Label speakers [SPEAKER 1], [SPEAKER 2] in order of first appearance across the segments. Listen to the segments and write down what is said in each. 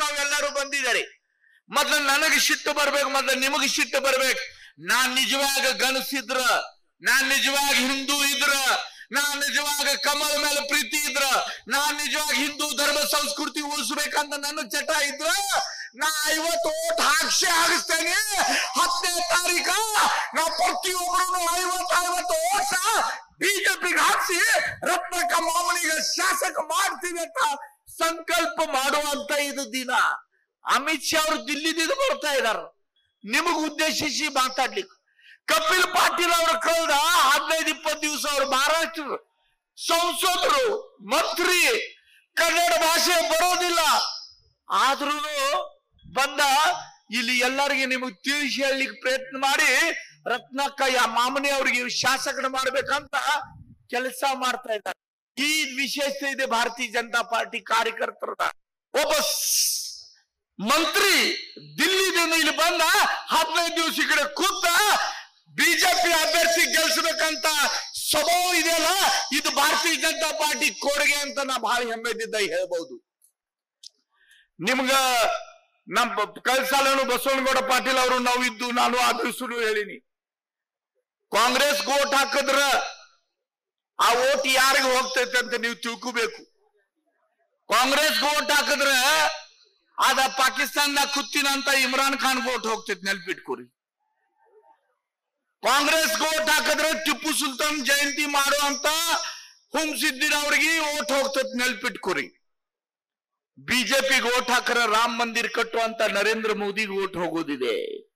[SPEAKER 1] ತಾವೆಲ್ಲರೂ ಬಂದಿದ್ದಾರೆ ಮೊದ್ಲು ನನಗೆ ಸಿಟ್ಟು ಬರ್ಬೇಕು ಮೊದ್ಲು ನಿಮಗೆ ಸಿಟ್ಟು ಬರ್ಬೇಕು ನಾನ್ ನಿಜವಾಗ ಗಣಸಿದ್ರ ನಾನ್ ನಿಜವಾಗ ಹಿಂದೂ ಇದ್ರ ನಾನ್ ನಿಜವಾಗ ಕಮಲ ಮೇಲೆ ಪ್ರೀತಿ ಇದ್ರ ನಾನ್ ನಿಜವಾಗ ಹಿಂದೂ ಧರ್ಮ ಸಂಸ್ಕೃತಿ ಉಳಿಸ್ಬೇಕಂತ ನನ್ನ ಚಟ ಇದ್ರ ನಾ ಐವತ್ತು ಓಟ್ ಹಾಕ್ಸಿ ಹಾಕಿಸ್ತೇನೆ ಹತ್ತನೇ ತಾರೀಕ ನಾ ಪ್ರತಿಯೊಬ್ಬರು ಐವತ್ತು ಐವತ್ತು ಓಟ್ ಬಿಜೆಪಿಗೆ ಹಾಕ್ಸಿ ರತ್ನಕ್ಕ ಮಾಮನಿಗೆ ಶಾಸಕ ಮಾಡ್ತೀವಿ ಅಂತ ಸಂಕಲ್ಪ ಮಾಡುವಂತ ಇದು ದಿನ ಅಮಿತ್ ಶಾ ಅವರು ದಿಲ್ಲಿದಿಂದ ಬರ್ತಾ ಇದಾರ ನಿಮಗ್ ಉದ್ದೇಶಿಸಿ ಮಾತಾಡ್ಲಿಕ್ಕೆ ಕಪಿಲ್ ಪಾಟೀಲ್ ಅವರು ಕಳೆದ ಹದಿನೈದು ಇಪ್ಪತ್ತು ದಿವಸ ಅವರು ಮಹಾರಾಷ್ಟ್ರ ಸಂಸದರು ಮಂತ್ರಿ ಕನ್ನಡ ಭಾಷೆ ಬರೋದಿಲ್ಲ ಆದ್ರೂ ಬಂದ ಇಲ್ಲಿ ಎಲ್ಲರಿಗೆ ನಿಮಗೆ ತಿಳಿಸಿ ಹೇಳಲಿಕ್ಕೆ ಪ್ರಯತ್ನ ಮಾಡಿ ರತ್ನಕ್ಕ ಯಾ ಮಾಮನಿ ಅವರಿಗೆ ಶಾಸಕನ ಮಾಡ್ಬೇಕಂತ ಕೆಲಸ ಮಾಡ್ತಾ ಇದ್ದಾರೆ ಈ ವಿಶೇಷತೆ ಇದೆ ಭಾರತೀಯ ಜನತಾ ಪಾರ್ಟಿ ಕಾರ್ಯಕರ್ತರದ ಒಬ್ಬ ಸ್- ಮಂತ್ರಿ ದಿಲ್ಲಿದಿಂದ ಇಲ್ಲಿ ಬಂದ ಹದಿನೈದು ದಿವಸ ಈ ಕಡೆ ಕೂತ ಬಿಜೆಪಿ ಅಭ್ಯರ್ಥಿ ಗೆಲ್ಸ್ಬೇಕಂತ ಸ್ವಭಾವ ಇದೆಯಲ್ಲ ಇದು ಭಾರತೀಯ ಜನತಾ ಪಾರ್ಟಿ ಕೊಡುಗೆ ಅಂತ ನಾ ಬಹಳ ಹೆಮ್ಮೆದಿಂದ ಹೇಳ್ಬಹುದು ನಿಮ್ಗ ನಮ್ ಕಳ್ಸಾಲನು ಬಸವನಗೌಡ ಪಾಟೀಲ್ ಅವರು ನಾವು ಇದ್ದು ನಾನು ಆ ದಿವಸನು ಹೇಳಿನಿ ಕಾಂಗ್ರೆಸ್ ಓಟ್ ಹಾಕಿದ್ರ ಆ ಓಟ್ ಯಾರಿಗೆ ಹೋಗ್ತೈತೆ ಅಂತ ನೀವು ತಿಳ್ಕೋಬೇಕು ಕಾಂಗ್ರೆಸ್ ಓಟ್ ಹಾಕಿದ್ರ ಅದ ಪಾಕಿಸ್ತಾನದಾಗ ಕುತ್ತಿನಂತ ಇಮ್ರಾನ್ ಖಾನ್ ಓಟ್ ಹೋಗ್ತೈತಿ ನೆನ್ಪಿಟ್ಕೋರಿ ಕಾಂಗ್ರೆಸ್ ಓಟ್ ಹಾಕಿದ್ರೆ ಟಿಪ್ಪು ಸುಲ್ತಾನ್ ಜಯಂತಿ ಮಾಡುವಂತ ಹುಂಸಿದ್ದಿನ ಅವ್ರಿಗೆ ಓಟ್ ಹೋಗ್ತೈತಿ ನೆನ್ಪಿಟ್ಕೋರಿ ಬಿಜೆಪಿಗೆ ಓಟ್ ಹಾಕರ ರಾಮ್ ಮಂದಿರ್ ಕಟ್ಟುವಂತ ನರೇಂದ್ರ ಮೋದಿಗೆ ಓಟ್ ಹೋಗೋದಿದೆ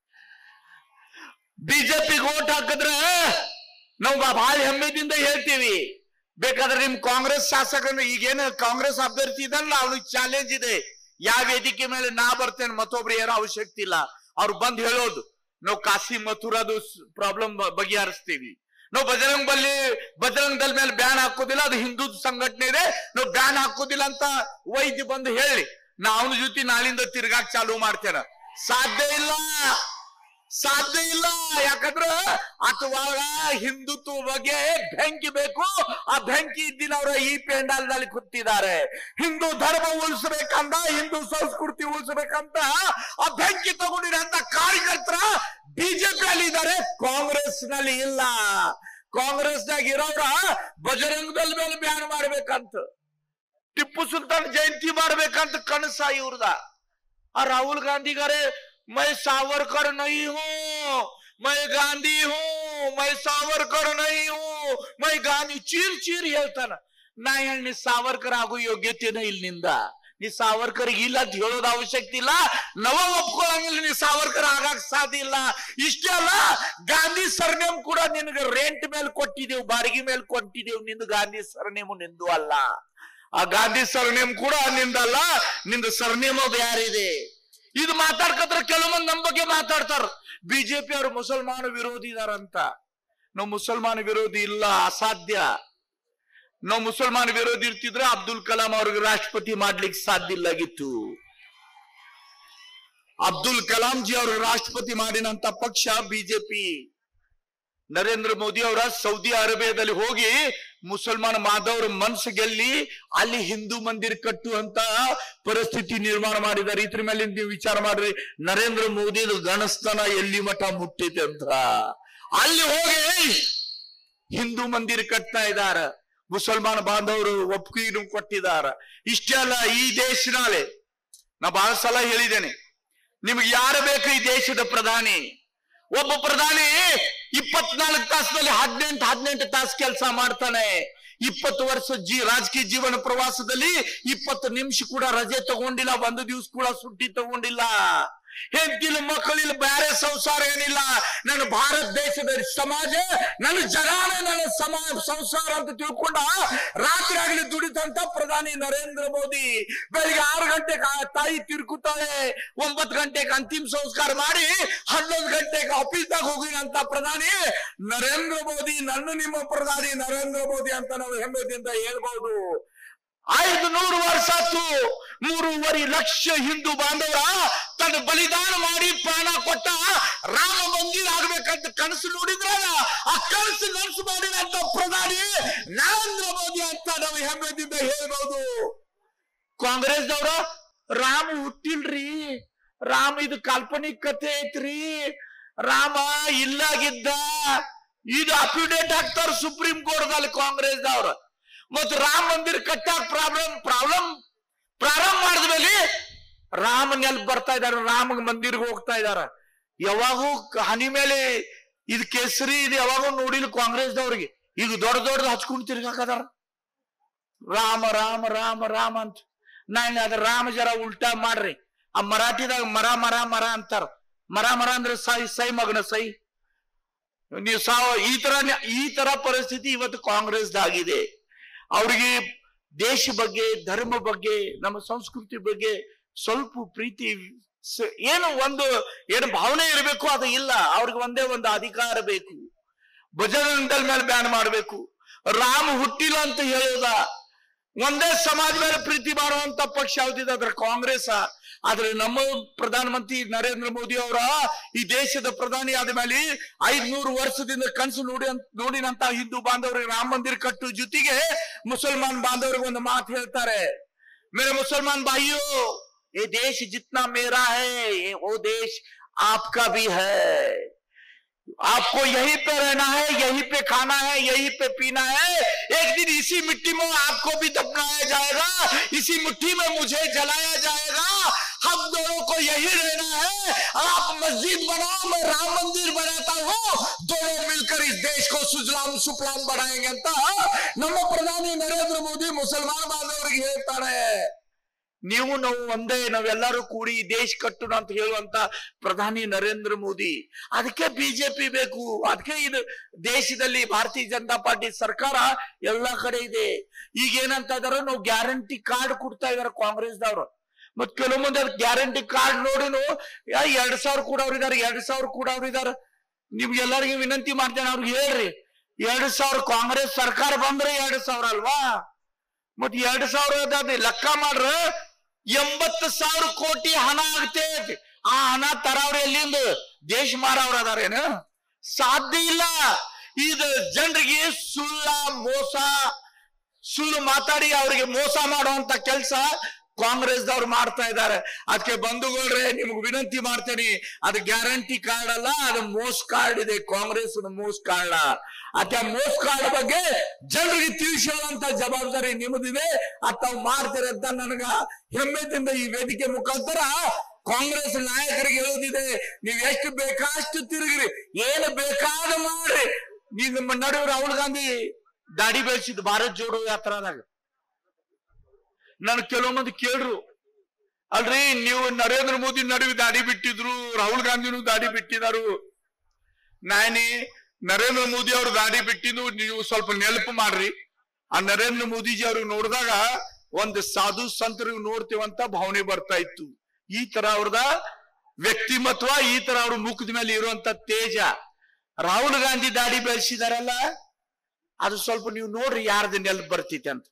[SPEAKER 1] ಬಿಜೆಪಿಗೆ ಓಟ್ ಹಾಕಿದ್ರೆ ನಾವು ಬಹಳ ಹೆಮ್ಮೆದಿಂದ ಹೇಳ್ತೀವಿ ಬೇಕಾದ್ರೆ ನಿಮ್ ಕಾಂಗ್ರೆಸ್ ಶಾಸಕನ ಈಗೇನು ಕಾಂಗ್ರೆಸ್ ಅಭ್ಯರ್ಥಿ ಇದಲ್ಲ ಅವ್ನಿಗೆ ಚಾಲೆಂಜ್ ಇದೆ ಯಾವ ವೇದಿಕೆ ಮೇಲೆ ನಾ ಬರ್ತೇನೆ ಮತ್ತೊಬ್ರು ಏನೋ ಅವಶ್ಯಕತೆ ಇಲ್ಲ ಅವ್ರು ಬಂದ್ ಹೇಳೋದು ನಾವು ಕಾಶಿ ಮಥುರಾದು ಪ್ರಾಬ್ಲಮ್ ಬಗೆಹರಿಸ್ತೀವಿ ನಾವು ಬಜರಂಗ್ ಬಲ್ಲಿ ಬಜರಂಗ್ ದಲ್ ಮೇಲೆ ಬ್ಯಾನ್ ಹಾಕೋದಿಲ್ಲ ಅದು ಹಿಂದೂ ಸಂಘಟನೆ ಇದೆ ನಾವು ಬ್ಯಾನ್ ಹಾಕೋದಿಲ್ಲ ಅಂತ ವೈದ್ಯ ಬಂದು ಹೇಳಿ ನಾ ಅವನ ಜೊತೆ ನಾಳಿಂದ ತಿರ್ಗಾಕ್ ಚಾಲು ಮಾಡ್ತೇನೆ ಸಾಧ್ಯ ಇಲ್ಲ ಸಾಧ್ಯ ಇಲ್ಲ ಯಾಕಂದ್ರ ಅಥವಾ ಹಿಂದುತ್ವ ಬಗ್ಗೆ ಬೆಂಕಿ ಬೇಕು ಆ ಬೆಂಕಿ ಇದ್ದಿನವರ ಈ ಪೆಂಡಾಲ್ನಲ್ಲಿ ಕೂತಿದ್ದಾರೆ ಹಿಂದೂ ಧರ್ಮ ಉಳಿಸ್ಬೇಕಂತ ಹಿಂದೂ ಸಂಸ್ಕೃತಿ ಉಳಿಸ್ಬೇಕಂತ ಆ ಬೆಂಕಿ ತಗೊಂಡಿರಂತ ಕಾರ್ಯಕರ್ತರ ಬಿಜೆಪಿ ಅಲ್ಲಿ ಇದ್ದಾರೆ ಕಾಂಗ್ರೆಸ್ ನಲ್ಲಿ ಇಲ್ಲ ಕಾಂಗ್ರೆಸ್ನಾಗ ಇರೋರ ಬಜರಂಗದಲ್ಲಿ ಮೇಲೆ ಬ್ಯಾನ್ ಮಾಡ್ಬೇಕಂತ ಟಿಪ್ಪು ಸುಲ್ತಾನ್ ಜಯಂತಿ ಮಾಡ್ಬೇಕಂತ ಕನಸ ಇವ್ರದ ಆ ರಾಹುಲ್ ಗಾಂಧಿ ಗಾರೆ मैं सावरकर नहीं हूँ मैं ಗಾಂಧಿ हूँ मैं सावरकर नहीं हूँ मैं ಗಾಂಧಿ ಚೀರ್ ಚೀರ್ ಹೇಳ್ತಾನ ನಾ ಹೇಳಿ ನೀ ಸಾವರ್ಕರ್ ಆಗೋ ಯೋಗ್ಯತೆನ ಇಲ್ಲಿ ನಿಂದ ನೀ ಸಾವರ್ಕರ್ ಇಲ್ಲ ಅಂತ ಹೇಳೋದು ಅವಶ್ಯಕತೆ ಇಲ್ಲ ನವ ಒಪ್ಕೊಳಂಗಿಲ್ಲ ನೀ ಸಾವರ್ಕರ್ ಆಗಕ್ ಸಾಧ್ಯ ಇಲ್ಲ ಇಷ್ಟೇ ಅಲ್ಲ ಗಾಂಧಿ ಸರ್ನೇಮ್ ಕೂಡ ನಿನಗೆ ರೆಂಟ್ ಮೇಲೆ ಕೊಟ್ಟಿದ್ದೇವು ಬಾಡಿಗೆ ಮೇಲೆ ಕೊಟ್ಟಿದ್ದೇವು ನಿಂದು ಗಾಂಧಿ ಸರ್ನೇಮು ನಿಂದು ಅಲ್ಲ ಆ ಗಾಂಧಿ ಸರ್ನೇಮ್ ಕೂಡ ನಿಂದಲ್ಲ ನಿಂದು ಸರ್ನೇಮ್ ಅದು ಯಾರಿದೆ ಇದು ಮಾತಾಡ್ಕತ್ರ ಕೆಲವೊಂದು ನಮ್ಮ ಬಗ್ಗೆ ಮಾತಾಡ್ತಾರ ಬಿಜೆಪಿ ಅವರು ಮುಸಲ್ಮಾನ ವಿರೋಧಿ ಇದಾರಂತ ನಾವು ಮುಸಲ್ಮಾನ ವಿರೋಧಿ ಇಲ್ಲ ಅಸಾಧ್ಯ ನಾವು ಮುಸಲ್ಮಾನ ವಿರೋಧಿ ಇರ್ತಿದ್ರೆ ಅಬ್ದುಲ್ ಕಲಾಂ ಅವ್ರಿಗೆ ರಾಷ್ಟ್ರಪತಿ ಮಾಡ್ಲಿಕ್ಕೆ ಸಾಧ್ಯ ಇಲ್ಲಾಗಿತ್ತು ಅಬ್ದುಲ್ ಕಲಾಂ ಜಿ ಅವರು ರಾಷ್ಟ್ರಪತಿ ಮಾಡಿನಂತ ಪಕ್ಷ ಬಿಜೆಪಿ ನರೇಂದ್ರ ಮೋದಿ ಅವರ ಸೌದಿ ಅರೇಬಿಯಾದಲ್ಲಿ ಹೋಗಿ ಮುಸಲ್ಮಾನ ಮಾಧವರ ಮನಸ್ಸು ಗೆಲ್ಲಿ ಅಲ್ಲಿ ಹಿಂದೂ ಮಂದಿರ ಕಟ್ಟುವಂತ ಪರಿಸ್ಥಿತಿ ನಿರ್ಮಾಣ ಮಾಡಿದ್ದಾರೆ ಇದ್ರ ಮೇಲೆ ನೀವು ವಿಚಾರ ಮಾಡ್ರಿ ನರೇಂದ್ರ ಮೋದಿ ಗಣಸ್ಥಾನ ಎಲ್ಲಿ ಮಠ ಮುಟ್ಟಿದೆ ಅಂತ ಅಲ್ಲಿ ಹೋಗಿ ಹಿಂದೂ ಮಂದಿರ ಕಟ್ತಾ ಇದಾರ ಮುಸಲ್ಮಾನ ಬಾಂಧವರು ಒಪ್ಪಿಗೆಯನ್ನು ಕೊಟ್ಟಿದಾರ ಇಷ್ಟೇ ಅಲ್ಲ ಈ ದೇಶನಾಲೆ ನಾ ಬಹಳ ಸಲ ಹೇಳಿದ್ದೇನೆ ನಿಮ್ಗೆ ಯಾರು ಬೇಕು ಈ ದೇಶದ ಪ್ರಧಾನಿ ಒಬ್ಬ ಪ್ರಧಾನಿ ಇಪ್ಪತ್ನಾಲ್ಕು ತಾಸಿನಲ್ಲಿ ಹದಿನೆಂಟು ಹದಿನೆಂಟು ತಾಸು ಕೆಲಸ ಮಾಡ್ತಾನೆ ಇಪ್ಪತ್ತು ವರ್ಷ ಜೀ ರಾಜಕೀಯ ಜೀವನ ಪ್ರವಾಸದಲ್ಲಿ ಇಪ್ಪತ್ತು ನಿಮಿಷ ಕೂಡ ರಜೆ ತಗೊಂಡಿಲ್ಲ ಒಂದು ದಿವಸ ಕೂಡ ಸುಟ್ಟಿ ತಗೊಂಡಿಲ್ಲ ಹೆಂಡತಿಲು ಮಕ್ಕಳಿಲ್ಲ ಬೇರೆ ಸಂಸಾರ ಏನಿಲ್ಲ ನನ್ನ ಭಾರತ ದೇಶದ ಸಮಾಜ ನನ್ನ ಜನಾನ ನನ್ನ ಸಮಾ ಸಂಸಾರ ಅಂತ ತಿಳ್ಕೊಂಡ ರಾತ್ರಿ ಆಗಲಿ ದುಡಿತಂತ ಪ್ರಧಾನಿ ನರೇಂದ್ರ ಮೋದಿ ಬೆಳಿಗ್ಗೆ ಆರು ಗಂಟೆಗೆ ಆ ತಾಯಿ ತಿರುಗುತ್ತಾಳೆ ಒಂಬತ್ತು ಗಂಟೆಗೆ ಅಂತಿಮ ಸಂಸ್ಕಾರ ಮಾಡಿ ಹನ್ನೊಂದು ಗಂಟೆಗೆ ಆಫೀಸ್ದಾಗ ಹೋಗಿನಂತ ಪ್ರಧಾನಿ ನರೇಂದ್ರ ಮೋದಿ ನನ್ನ ನಿಮ್ಮ ಪ್ರಧಾನಿ ನರೇಂದ್ರ ಮೋದಿ ಅಂತ ನಾವು ಹೆಮ್ಮೆದಿಂದ ಹೇಳ್ಬಹುದು ಐದು ನೂರು ವರ್ಷ ಆತು ಮೂರುವರೆ ಲಕ್ಷ ಹಿಂದೂ ಬಾಂಧವರ ತನ್ನ ಬಲಿದಾನ ಮಾಡಿ ಪ್ರಾಣ ಕೊಟ್ಟ ರಾಮ ಮಂದಿರ ಆಗ್ಬೇಕಂತ ಕನಸು ನೋಡಿದ್ರಲ್ಲ ಆ ಕನಸು ನನಸು ಮಾಡಿದಂತ ಪ್ರಧಾನಿ ನರೇಂದ್ರ ಮೋದಿ ಅಂತ ನಾವು ಹೆಮ್ಮೆದಿಂದ ಹೇಳ್ಬಹುದು ಕಾಂಗ್ರೆಸ್ದವ್ರ ರಾಮ ಹುಟ್ಟಿಲ್ರಿ ರಾಮ ಇದು ಕಾಲ್ಪನಿಕ ಕಥೆ ಐತ್ರಿ ರಾಮ ಇಲ್ಲಾಗಿದ್ದ ಇದು ಅಫಿಡೇಟ್ ಹಾಕ್ತಾರ ಸುಪ್ರೀಂ ಕೋರ್ಟ್ದಲ್ಲಿ ಕಾಂಗ್ರೆಸ್ದವ್ರ ಮತ್ ರಾಮ ಮಂದಿರ ಕಟ್ಟಾಕ ಪ್ರಾಬ್ಲಮ್ ಪ್ರಾಬ್ಲಮ್ ಪ್ರಾರಂಭ ಮಾಡಿದ್ಮೇಲೆ ರಾಮನ್ ಎಲ್ಲಿ ಬರ್ತಾ ಇದಾರ ರಾಮ ಮಂದಿರ್ಗೆ ಹೋಗ್ತಾ ಇದಾರ ಯಾವಾಗೂ ಕ- ಹನಿ ಮೇಲೆ ಇದು ಕೇಸರಿ ಇದು ಯಾವಾಗೂ ನೋಡಿಲ್ಲ ಕಾಂಗ್ರೆಸ್ದವ್ರಿಗೆ ಈಗ ದೊಡ್ಡ ದೊಡ್ಡದು ಹಚ್ಕೊಂಡು ತಿರ್ಗಾಕದಾರ ರಾಮ ರಾಮ ರಾಮ ರಾಮ ಅಂತ ನಾನು ಅದ್ರ ರಾಮ ಜರ ಉಲ್ಟಾ ಮಾಡ್ರಿ ಆ ಮರಾಠಿದಾಗ ಮರ ಮರ ಮರ ಅಂತಾರ ಮರ ಮರ ಅಂದ್ರೆ ಸೈ ಸೈ ಮಗನ ಸೈ ನೀವು ಸಾವ ಈ ತರ ಈ ತರ ಪರಿಸ್ಥಿತಿ ಇವತ್ತು ಕಾಂಗ್ರೆಸ್ದಾಗಿದೆ ಅವ್ರಿಗೆ ದೇಶ ಬಗ್ಗೆ ಧರ್ಮ ಬಗ್ಗೆ ನಮ್ಮ ಸಂಸ್ಕೃತಿ ಬಗ್ಗೆ ಸ್ವಲ್ಪ ಪ್ರೀತಿ ಸ- ಏನು ಒಂದು ಏನು ಭಾವನೆ ಇರಬೇಕು ಅದು ಇಲ್ಲ ಅವ್ರಿಗೆ ಒಂದೇ ಒಂದು ಅಧಿಕಾರ ಬೇಕು ಭಜನಂದಲ್ ಮೇಲೆ ಬ್ಯಾನ್ ಮಾಡಬೇಕು ರಾಮ ಹುಟ್ಟಿಲ್ಲ ಅಂತ ಹೇಳೋದ ಒಂದೇ ಸಮಾಜ ಮೇಲೆ ಪ್ರೀತಿ ಮಾಡುವಂತ ಪಕ್ಷ ಯಾವ್ದಿದೆ ಅದ್ರ ಕಾಂಗ್ರೆಸ್ ಆದ್ರೆ ನಮ್ಮ ಪ್ರಧಾನಮಂತ್ರಿ ನರೇಂದ್ರ ಮೋದಿ ಅವರ ಈ ದೇಶದ ಪ್ರಧಾನಿ ಆದ ಮೇಲೆ ಐದ್ನೂರು ವರ್ಷದಿಂದ ಕನಸು ನೋಡಿ ನೋಡಿನಂತ ಹಿಂದೂ ಬಾಂಧವರಿಗೆ ರಾಮ ಮಂದಿರ ಕಟ್ಟು ಜೊತೆಗೆ ಮುಸಲ್ಮಾನ್ ಬಾಂಧವರಿಗೆ ಒಂದು ಮಾತು ಹೇಳ್ತಾರೆ मेरे मुसलमान भाइयों ये देश जितना मेरा है ये वो देश आपका भी है आपको यहीं पे रहना है यहीं पे खाना है यहीं पे पीना है एक दिन इसी मिट्टी में आपको भी दफनाया जाएगा इसी मिट्टी में मुझे जलाया जाएगा हम दोनों को यही रहना है आप मस्जिद बनाओ मैं राम मंदिर बनाता हूँ दोनों मिलकर इस देश को सुजलाम सुफलाम बनाएंगे ಅಂತ ನಮ್ಮ ಪ್ರಧಾನಿ ನರೇಂದ್ರ ಮೋದಿ ಮುಸಲ್ಮಾನ್ ಬಾಂಧವರಿಗೆ ಹೇಳ್ತಾರೆ ನೀವು ನಾವು ಒಂದೇ ನಾವೆಲ್ಲರೂ ಕೂಡಿ ಈ ದೇಶ ಕಟ್ಟೋಣ ಅಂತ ಹೇಳುವಂತ ಪ್ರಧಾನಿ ನರೇಂದ್ರ ಮೋದಿ ಅದಕ್ಕೆ ಬಿಜೆಪಿ ಬೇಕು ಅದಕ್ಕೆ ಇದು ದೇಶದಲ್ಲಿ ಭಾರತೀಯ ಜನತಾ ಪಾರ್ಟಿ ಸರ್ಕಾರ ಎಲ್ಲಾ ಕಡೆ ಇದೆ ಈಗ ಏನಂತ ಇದಾರೆ ನಾವು ಗ್ಯಾರಂಟಿ ಕಾರ್ಡ್ ಕೊಡ್ತಾ ಇದಾರೆ ಕಾಂಗ್ರೆಸ್ದವ್ರು ಮತ್ ಕೆಲವು ಮಂದಿ ಗ್ಯಾರಂಟಿ ಕಾರ್ಡ್ ನೋಡಿನು ಯಾ ಎರಡ್ ಸಾವಿರ ಕೂಡವ್ರಿದಾರೆ ಎರಡ್ ಸಾವಿರ ಕೂಡವ್ರಿದಾರ ನಿಮ್ಗೆಲ್ಲರಿಗೂ ವಿನಂತಿ ಮಾಡ್ತೇನೆ ಅವ್ರಿಗೆ ಹೇಳ್ರಿ ಎರಡ್ ಸಾವಿರ ಕಾಂಗ್ರೆಸ್ ಸರ್ಕಾರ ಬಂದ್ರೆ ಎರಡ್ ಸಾವಿರ ಅಲ್ವಾ ಮತ್ ಎರಡ್ ಸಾವಿರ ಅದಾದ ಲೆಕ್ಕ ಮಾಡ್ರ ಎಂಬತ್ತು ಸಾವಿರ ಕೋಟಿ ಹಣ ಆಗ್ತೈತಿ ಆ ಹಣ ತರಾವ್ರಿ ಎಲ್ಲಿಂದ ದೇಶ ಮಾರವ್ರ ಅದಾರೇನು ಸಾಧ್ಯ ಇಲ್ಲ ಇದು ಜನರಿಗೆ ಸುಳ್ಳ ಮೋಸ ಸುಳ್ಳು ಮಾತಾಡಿ ಅವರಿಗೆ ಮೋಸ ಮಾಡುವಂತ ಕೆಲಸ ಕಾಂಗ್ರೆಸ್ದವ್ರು ಮಾಡ್ತಾ ಇದ್ದಾರೆ ಅದಕ್ಕೆ ಬಂಧುಗಳ್ರೆ ನಿಮ್ಗೆ ವಿನಂತಿ ಮಾಡ್ತೇನೆ ಅದು ಗ್ಯಾರಂಟಿ ಕಾರ್ಡ್ ಅಲ್ಲ ಅದು ಮೋಸ್ ಕಾರ್ಡ್ ಇದೆ ಕಾಂಗ್ರೆಸ್ ಮೋಸ್ ಕಾರ್ಡ್ ಅದಕ್ಕೆ ಮೋಸ್ ಕಾರ್ಡ್ ಬಗ್ಗೆ ಜನರಿಗೆ ತಿಳಿಸುವಂತ ಜವಾಬ್ದಾರಿ ನಿಮ್ಮದಿದೆ ಅದ್ ತಾವು ಮಾಡ್ತೀರ ಅಂತ ನನಗ ಹೆಮ್ಮೆದಿಂದ ಈ ವೇದಿಕೆ ಮುಖಾಂತರ ಕಾಂಗ್ರೆಸ್ ನಾಯಕರಿಗೆ ಹೇಳೋದಿದೆ ನೀವ್ ಎಷ್ಟು ಬೇಕಾಷ್ಟು ತಿರುಗಿರಿ ಏನು ಬೇಕಾದ ಮಾಡ್ರಿ ಈಗ ನಮ್ಮ ನಡುವೆ ರಾಹುಲ್ ಗಾಂಧಿ ದಾಡಿ ಬೆಳೆಸಿದ್ ಭಾರತ್ ಜೋಡೋ ಯಾತ್ರಾದಾಗ ನನ್ ಕೆಲವು ಮಂದಿ ಕೇಳ್ರು ಅಲ್ರಿ ನೀವು ನರೇಂದ್ರ ಮೋದಿ ನಡುವೆ ದಾಡಿ ಬಿಟ್ಟಿದ್ರು ರಾಹುಲ್ ಗಾಂಧಿನೂ ದಾಡಿ ಬಿಟ್ಟಿದಾರು ನಾನಿ ನರೇಂದ್ರ ಮೋದಿ ಅವ್ರು ದಾಡಿ ಬಿಟ್ಟಿದ್ದು ನೀವು ಸ್ವಲ್ಪ ನೆನಪು ಮಾಡ್ರಿ ಆ ನರೇಂದ್ರ ಮೋದಿಜಿ ಅವ್ರಿಗೆ ನೋಡಿದಾಗ ಒಂದು ಸಾಧು ಸಂತರಿಗೆ ನೋಡ್ತೀವಂತ ಭಾವನೆ ಬರ್ತಾ ಇತ್ತು ಈ ತರ ಅವ್ರದ ವ್ಯಕ್ತಿಮತ್ವ ಈ ತರ ಅವ್ರ ಮುಖದ ಮೇಲೆ ಇರುವಂತ ತೇಜ ರಾಹುಲ್ ಗಾಂಧಿ ದಾಡಿ ಬೆಳೆಸಿದಾರಲ್ಲ ಅದು ಸ್ವಲ್ಪ ನೀವು ನೋಡ್ರಿ ಯಾರ್ದು ನೆನಪು ಬರ್ತೈತೆ ಅಂತ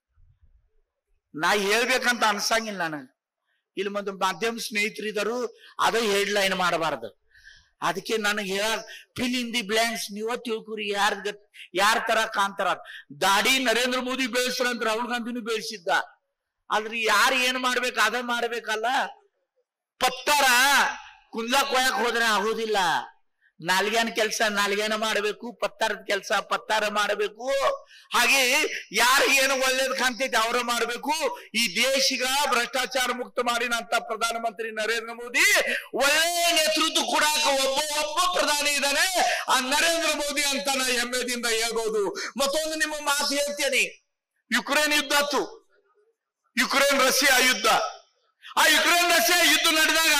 [SPEAKER 1] ನಾ ಹೇಳ್ಬೇಕಂತ ಅನ್ಸಂಗಿಲ್ಲ ನನಗೆ ಇಲ್ಲಿ ಒಂದು ಮಾಧ್ಯಮ ಸ್ನೇಹಿತರಿದರು ಅದೇ ಹೆಡ್ಲೈನ್ ಮಾಡಬಾರ್ದು ಅದಕ್ಕೆ ನನಗೆ ಹೇಳ ಫಿಲ್ ಇನ್ ದಿ ಬ್ಲಾಂಕ್ಸ್ ನೀವ ತಿಳ್ಕೊರಿ ಯಾರ ಯಾರ ತರ ಕಾಂತಾರ ದಾಡಿ ನರೇಂದ್ರ ಮೋದಿ ಬೆಳೆಸ್ರಂತ ರಾಹುಲ್ ಗಾಂಧಿನೂ ಬೆಳೆಸಿದ್ದ ಆದ್ರೆ ಯಾರು ಏನ್ ಮಾಡ್ಬೇಕು ಅದ ಮಾಡ್ಬೇಕಲ್ಲ ಪತ್ತಾರ ಕುಂದ್ಲಾ ಕೊಯಕ್ ಹೋದ್ರೆ ಆಗೋದಿಲ್ಲ ನಾಲ್ಗ್ಯಾನ ಕೆಲಸ ನಾಲ್ಗ್ಯಾನ ಮಾಡಬೇಕು ಪತ್ತಾರದ ಕೆಲಸ ಪತ್ತಾರ ಮಾಡಬೇಕು ಹಾಗೆ ಯಾರು ಏನು ಒಳ್ಳೇದ್ ಕಾಣ್ತೈತೆ ಅವರ ಮಾಡಬೇಕು ಈ ದೇಶಿಗ ಭ್ರಷ್ಟಾಚಾರ ಮುಕ್ತ ಮಾಡಿನಂತ ಪ್ರಧಾನಮಂತ್ರಿ ನರೇಂದ್ರ ಮೋದಿ ಒಳ್ಳೆ ನೇತೃತ್ವ ಕೊಡಾಕ ಒಬ್ಬ ಒಬ್ಬ ಪ್ರಧಾನಿ ಇದ್ದಾನೆ ಆ ನರೇಂದ್ರ ಮೋದಿ ಅಂತ ನಾ ಹೆಮ್ಮೆದಿಂದ ಹೇಳ್ಬೋದು ಮತ್ತೊಂದು ನಿಮ್ಮ ಮಾತು ಹೇಳ್ತೇನೆ ಯುಕ್ರೇನ್ ಯುದ್ಧ ಆತು ಯುಕ್ರೇನ್ ರಷ್ಯಾ ಯುದ್ಧ ಆ ಯುಕ್ರೇನ್ ರಷ್ಯಾ ಯುದ್ಧ ನಡೆದಾಗ